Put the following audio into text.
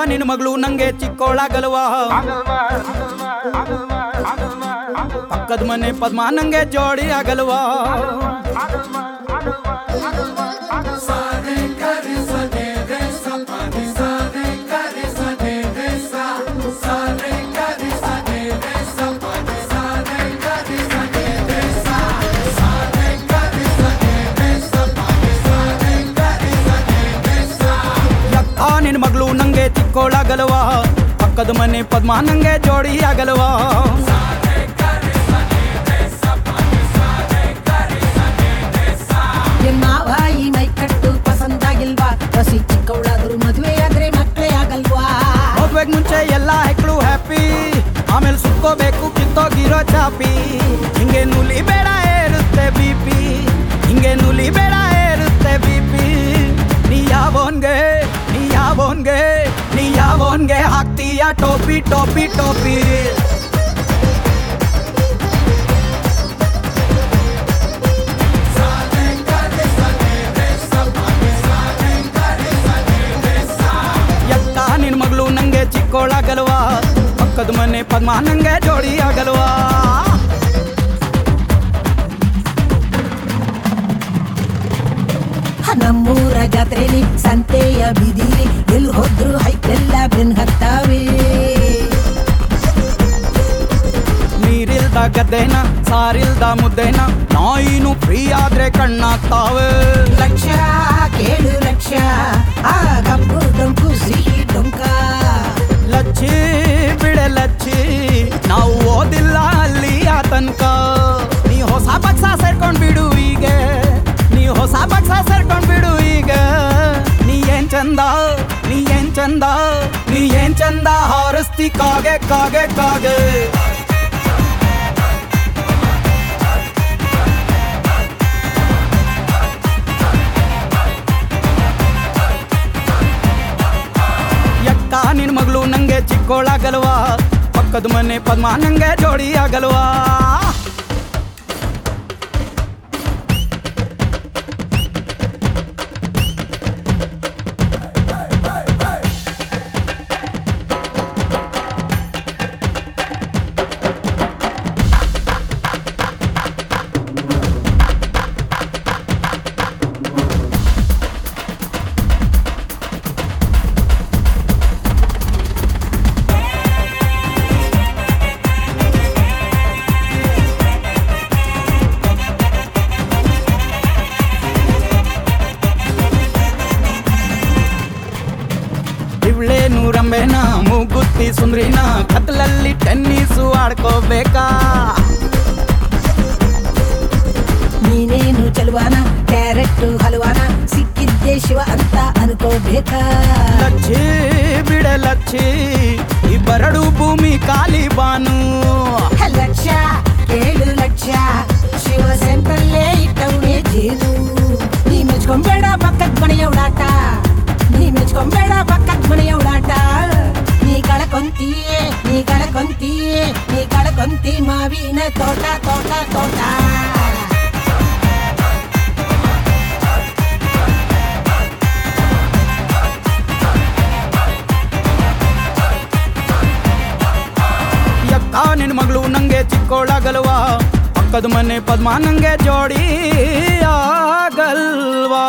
ನಿನ್ ಮಗಳು ನಂಗೆ ಚಿಕ್ಕೋಳಾಗಲ್ವಾ ಪಕ್ಕದ ಮನೆ ಪದ್ಮ ನಂಗೆ ಜೋಡಿ ಆಗಲ್ವಾ ಯಕ್ಕ ನಿನ್ ಮಗಳು ನಂಗೆ ಚಿಕ್ಕೋಳಾಗಲ್ವಾ ಪಕ್ಕದ ಮನೆ ಪದ್ಮ ನಂಗೆ ಜೋಡಿ ಆಗಲ್ವಾ ನಿಮ್ ಮಾವ ಈ ಮೈಕಟ್ಟು ಪಸಂದಾಗಿಲ್ವಾ ಹಸಿ ಚಿಕ್ಕವಳಾದ್ರು ಮದ್ವೆ ಆದ್ರೆ ಮಕ್ಳೇ ಆಗಲ್ವಾ ಮದ್ವೆಗ್ ಮುಂಚೆ ಎಲ್ಲ ಹೆಕ್ಳು ಹ್ಯಾಪಿ ಆಮೇಲೆ ಸುತ್ಕೋಬೇಕು ಕಿತ್ತೋಗಿರೋ ಚಾಪಿ ಹಿಂಗೆ ನುಲಿ ಬೇಡ ಏರುತ್ತೆ ಬಿ ಪಿ ಹಿಂಗೆ ನುಲಿ ಬೇಡ ಏರುತ್ತೆ ಬಿ ಪಿ ನೀ ಯಾವೋನ್ಗೆ ನೀ ಯಾವೋನ್ಗೆ ನೀ ಯಾವೋನ್ಗೆ ಹಾಕ್ತೀಯ ಟೋಪಿ ಟೋಪಿ ಟೋಪಿ ಎತ್ತ ನಿನ್ ಮಗಳು ನಂಗೆ ಚಿಕ್ಕೋಳಾಗಲ್ವಾ ಪಕ್ಕದ ಮನೆ ಪದ್ಮ ನಂಗೆ ಜೋಡಿ ಆಗಲ್ವಾ ಹ, ನಮ್ಮೂರ ಜಾತ್ರೆಲಿ ಸಂತೆಯ ಬೀದಿಲಿ ಎಲ್ಲಿ ಹೋದ್ರು ಹೈತೆಲ್ಲ ಬೆನ್ ಹತ್ತಾವೆ ನೀರಿಲ್ದ ಗದ್ದೆನ ಸಾರಿಲ್ದ ಮುದ್ದೆನ ನಾಯಿನು ಫ್ರೀ ಆದ್ರೆ ಕಣ್ಣಾಗ್ತಾವೆ ಲಕ್ಷ ಕೇಳು ಲಕ್ಷ ಆ ಕಬ್ಬು ಡೊಂಕು ಸಿಹಿ ಡೊಂಕ ಲಚ್ಚಿ ಬಿಡೆ ಲಚ್ಚಿ ನಾವು ಓದಿಲ್ಲ ಅಲ್ಲಿ ಆ ತನಕ ನೀ ಹೊಸ ಪಕ್ಷ ಸೇರ್ಕೊಂಡ್ ಬಿಡು ಈಗ ನೀ ಹೊಸ ಪಕ್ಷ ಸೇರ್ಕೊಂಡ್ ಬಿಡು ಈಗ ನೀ ಏನ್ ಚಂದ ನೀ ಏನ್ ಚಂದ ನೀ ಏನ್ ಚಂದ ಹಾರಿಸ್ತಿ ಕಾಗೆ ಕಾಗೆ ಕಾಗೆ ಯಕ್ಕ ನಿನ್ ಮಗಳು ನಂಗೆ ಚಿಕ್ಕೋಳಾಗಲ್ವಾ ಪಕ್ಕದ ಮನೆ ಪದ್ಮ ನಂಗೆ ಜೋಡಿ ಆಗಲ್ವಾ ಇವಳೆ ನೂರಂಬೆನ ಮೂಗುತ್ತಿ ಸುಂದ್ರಿನ ಕತ್ಲಲ್ಲಿ ಟೆನ್ನಿಸು ಆಡ್ಕೋಬೇಕಾ ನೀನೇನು ಚೆಲುವಾನ ಕ್ಯಾರೆಟ್ ಹಲವಾನ ಸಿಕ್ಕಿದ್ದೆ ಶಿವ ಅಂತ ಅನ್ಕೋಬೇಕಾ ಲಚ್ಚಿ ಬಿಡೆ ಲಚ್ಚಿ ಈ ಬರಡು ಭೂಮಿ ಖಾಲಿ ಬಾನು ಹ, ಲಕ್ಷ ಕೇಳು ಲಕ್ಷ ಶಿವ ಸೆಂಟ್ರಲ್ಲೇ ಇಟ್ಟವನೇ ಜೇನು ನೀ ಮೆಚ್ಕೊಂಬೇಡ ಪಕ್ಕದ ಮನೆಯ ಉಡಾಟ ನೀ ಮೆಚ್ಕೊಂಬೇಡ ಪಕ್ಕದ ಮನೆಯ ಉಡಾಟ ನೀ ಕಳಕೊಂತೀಯೇ ನೀ ಕಳಕೊಂತೀಯೇ ನೀ ಕಳಕೊಂತಿ ಮಾವಿನ ತೋಟ ತೋಟ ತೋಟ ಯಕ್ಕ ನಿನ್ ಮಗಳು ನಂಗೆ ಚಿಕ್ಕೋಳಾಗಲ್ವಾ ಪಕ್ಕದ ಮನೆ ಪದ್ಮ ನಂಗೆ ಜೋಡಿ ಆಗಲ್ವಾ